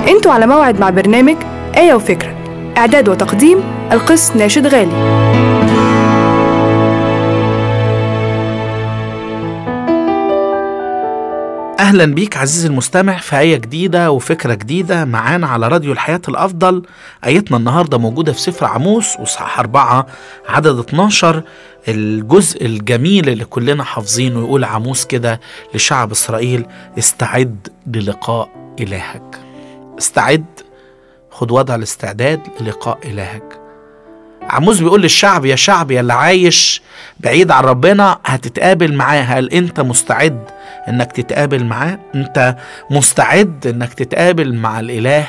انتوا على موعد مع برنامج آية وفكرة إعداد وتقديم القس ناشد غالي اهلا بيك عزيزي المستمع في آية جديدة وفكرة جديدة معانا على راديو الحياة الأفضل آيتنا النهاردة موجودة في سفر عموس وصحاح أربعة عدد 12 الجزء الجميل اللي كلنا حافظينه يقول عموس كده لشعب إسرائيل استعد للقاء إلهك استعد خد وضع الاستعداد للقاء إلهك عموس بيقول للشعب يا شعب يا اللي عايش بعيد عن ربنا هتتقابل معاه هل انت مستعد انك تتقابل معاه انت مستعد انك تتقابل مع الاله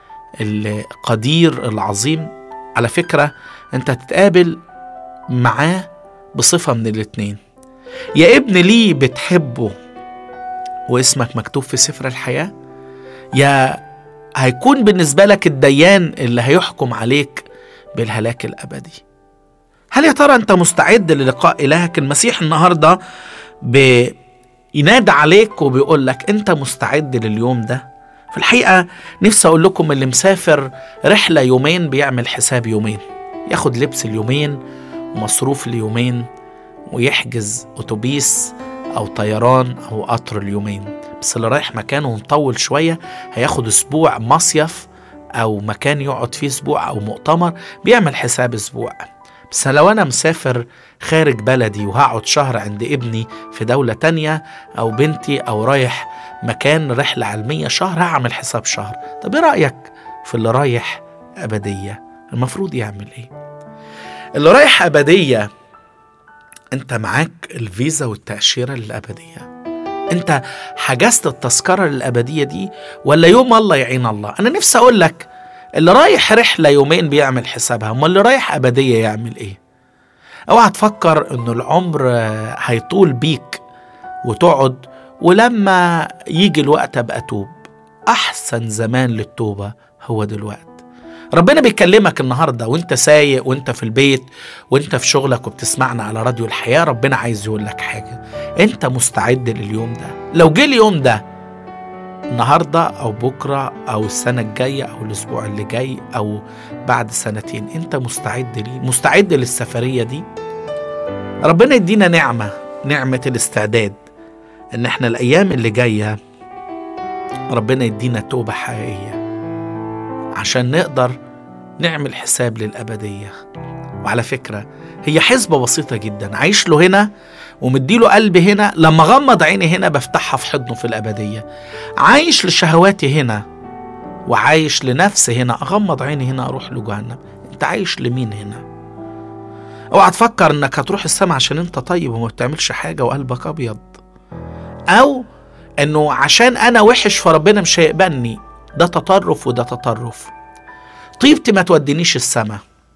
القدير العظيم على فكرة انت هتتقابل معاه بصفة من الاتنين يا ابن لي بتحبه واسمك مكتوب في سفر الحياة يا هيكون بالنسبة لك الديان اللي هيحكم عليك بالهلاك الأبدي هل يا ترى أنت مستعد للقاء إلهك المسيح النهاردة بينادى عليك وبيقول لك أنت مستعد لليوم ده في الحقيقة نفسي أقول لكم اللي مسافر رحلة يومين بيعمل حساب يومين ياخد لبس اليومين ومصروف اليومين ويحجز أتوبيس أو طيران أو قطر اليومين بس اللي رايح مكانه ومطول شوية هياخد أسبوع مصيف أو مكان يقعد فيه أسبوع أو مؤتمر بيعمل حساب أسبوع بس لو أنا مسافر خارج بلدي وهقعد شهر عند ابني في دولة تانية أو بنتي أو رايح مكان رحلة علمية شهر هعمل حساب شهر طب إيه رأيك في اللي رايح أبدية المفروض يعمل إيه اللي رايح أبدية أنت معاك الفيزا والتأشيرة للأبدية انت حجزت التذكرة للأبدية دي ولا يوم الله يعين الله أنا نفسي أقول لك اللي رايح رحلة يومين بيعمل حسابها أما اللي رايح أبدية يعمل إيه اوعى تفكر انه العمر هيطول بيك وتقعد ولما يجي الوقت ابقى توب احسن زمان للتوبة هو دلوقتي ربنا بيكلمك النهاردة وانت سايق وانت في البيت وانت في شغلك وبتسمعنا على راديو الحياة ربنا عايز يقول لك حاجة انت مستعد لليوم ده لو جه اليوم ده النهاردة أو بكرة أو السنة الجاية أو الأسبوع اللي جاي أو بعد سنتين أنت مستعد ليه مستعد للسفرية دي ربنا يدينا نعمة نعمة الاستعداد إن إحنا الأيام اللي جاية ربنا يدينا توبة حقيقية عشان نقدر نعمل حساب للأبدية وعلى فكرة هي حسبة بسيطة جدا عايش له هنا ومديله قلب هنا لما غمض عيني هنا بفتحها في حضنه في الأبدية عايش لشهواتي هنا وعايش لنفسي هنا أغمض عيني هنا أروح لجهنم أنت عايش لمين هنا اوعى تفكر انك هتروح السما عشان انت طيب وما بتعملش حاجة وقلبك أبيض أو انه عشان انا وحش فربنا مش هيقبلني ده تطرف وده تطرف طيبتي ما تودينيش السما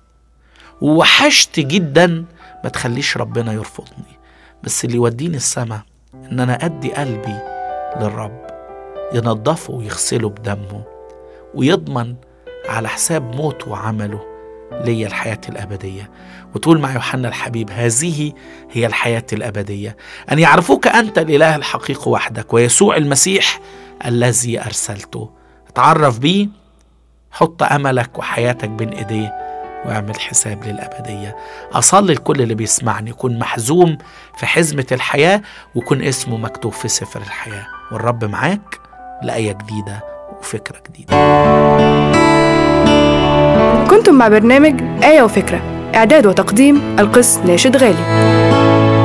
ووحشت جدا ما تخليش ربنا يرفضني بس اللي يوديني السما ان انا ادي قلبي للرب ينظفه ويغسله بدمه ويضمن على حساب موته وعمله ليا الحياة الأبدية وتقول مع يوحنا الحبيب هذه هي الحياة الأبدية أن يعرفوك أنت الإله الحقيقي وحدك ويسوع المسيح الذي أرسلته اتعرف بيه حط أملك وحياتك بين إيديه واعمل حساب للأبدية أصلي لكل اللي بيسمعني يكون محزوم في حزمة الحياة ويكون اسمه مكتوب في سفر الحياة والرب معاك لآية جديدة وفكرة جديدة كنتم مع برنامج آية وفكرة إعداد وتقديم القس ناشد غالي